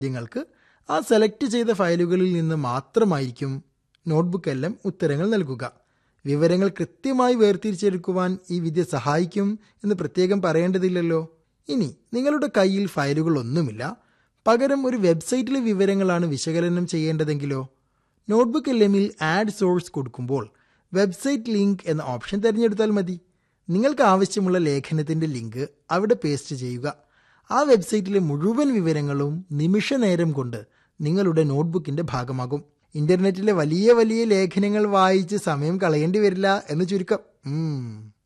ചോദ്യങ്ങൾക്ക് ആ സെലക്ട് ചെയ്ത ഫയലുകളിൽ നിന്ന് മാത്രമായിരിക്കും നോട്ട്ബുക്ക് എല്ലാം ഉത്തരങ്ങൾ നൽകുക വിവരങ്ങൾ കൃത്യമായി വേർതിരിച്ചെടുക്കുവാൻ ഈ വിദ്യ സഹായിക്കും എന്ന് പ്രത്യേകം പറയേണ്ടതില്ലല്ലോ ഇനി നിങ്ങളുടെ കയ്യിൽ ഫയലുകളൊന്നുമില്ല പകരം ഒരു വെബ്സൈറ്റിലെ വിവരങ്ങളാണ് വിശകലനം ചെയ്യേണ്ടതെങ്കിലോ നോട്ട്ബുക്ക് എല്ലെമിൽ ആഡ് സോഴ്സ് കൊടുക്കുമ്പോൾ വെബ്സൈറ്റ് ലിങ്ക് എന്ന ഓപ്ഷൻ തിരഞ്ഞെടുത്താൽ മതി നിങ്ങൾക്ക് ആവശ്യമുള്ള ലേഖനത്തിന്റെ ലിങ്ക് അവിടെ പേസ്റ്റ് ചെയ്യുക ആ വെബ്സൈറ്റിലെ മുഴുവൻ വിവരങ്ങളും നിമിഷ നേരം കൊണ്ട് നിങ്ങളുടെ നോട്ട്ബുക്കിന്റെ ഭാഗമാകും ഇന്റർനെറ്റിലെ വലിയ വലിയ ലേഖനങ്ങൾ വായിച്ച് സമയം കളയേണ്ടി വരില്ല എന്ന് ചുരുക്കം ഉം